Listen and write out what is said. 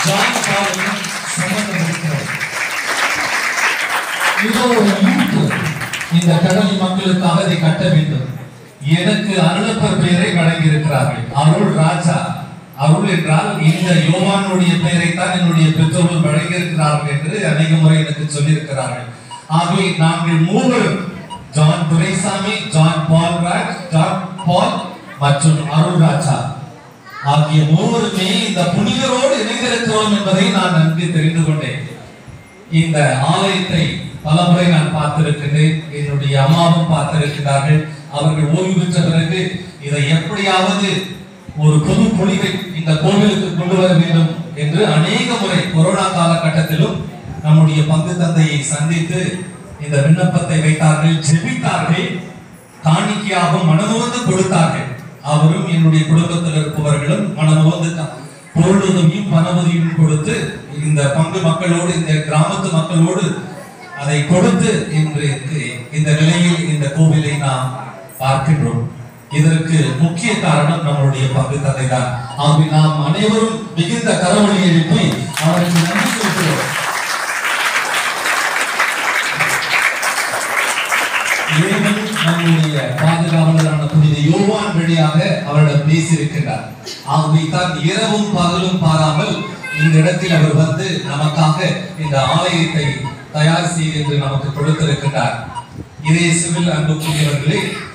John பாலும் சம்பந்தம் இருக்கிறது இதோ ஒரு யூத்து இந்த கடல் மக்களுக்காக இதை கட்ட வேண்டும் எனக்கு அருளப்பர் பெயரை வழங்கியிருக்கிறார்கள் அருள் ராஜா அருள் என்றால் இந்த யோவானுடைய பெயரை தான் என்னுடைய பெற்றோர்கள் வழங்கியிருக்கிறார்கள் என்று அநேக முறை எனக்கு சொல்லியிருக்கிறார்கள் ஆகவே நாங்கள் மூவரும் John Duraisamy John Paul Raj John Paul மற்றும் அருள் ராஜா ஆகிய மூவருமே இந்த புனிதரோடு இணைந்திருக்கிறோம் என்பதை நான் நன்கு தெரிந்து கொண்டேன் இந்த ஆலயத்தை பலமுறை நான் பார்த்திருக்கிறேன் என்னுடைய அம்மாவும் பார்த்திருக்கிறார்கள் அவர்கள் ஓய்வு பெற்ற பிறகு இதை எப்படியாவது ஒரு புது பொலிவை இந்த கோவிலுக்கு கொண்டு வர வேண்டும் என்று அநேக முறை கொரோனா காலகட்டத்திலும் நம்முடைய பங்கு தந்தையை சந்தித்து இந்த விண்ணப்பத்தை வைத்தார்கள் ஜெபித்தார்கள் காணிக்கையாகவும் மனமுவந்து கொடுத்தார்கள் அவரும் என்னுடைய குடும்பத்தில் இருப்பவர்களும் மனமுவந்து த- பொருளுதவியும் பணமுதவியும் கொடுத்து இந்த பங்கு மக்களோடு இந்த கிராமத்து மக்களோடு அதை கொடுத்து இன்றைக்கு இந்த நிலையில் இந்த கோவிலை நாம் பார்க்கின்றோம் இதற்கு முக்கிய காரணம் நம்மளுடைய பங்கு தந்தை தான் ஆகவே நாம் அனைவரும் மிகுந்த கரவொலி எழுப்பி அவருக்கு நன்றி செலுத்துகிறோம் இறைவன் நம்முடைய பாதுகாவலரான புனித யோவான் வழியாக அவரிடம் பேசியிருக்கின்றார் ஆகவே தான் இரவும் பகலும் பாராமல் இந்த இடத்தில் அவர் வந்து நமக்காக இந்த ஆலயத்தை தயார் செய்து என்று நமக்கு கொடுத்திருக்கின்றார் இயேசுவில் அன்புக்குரியவர்களே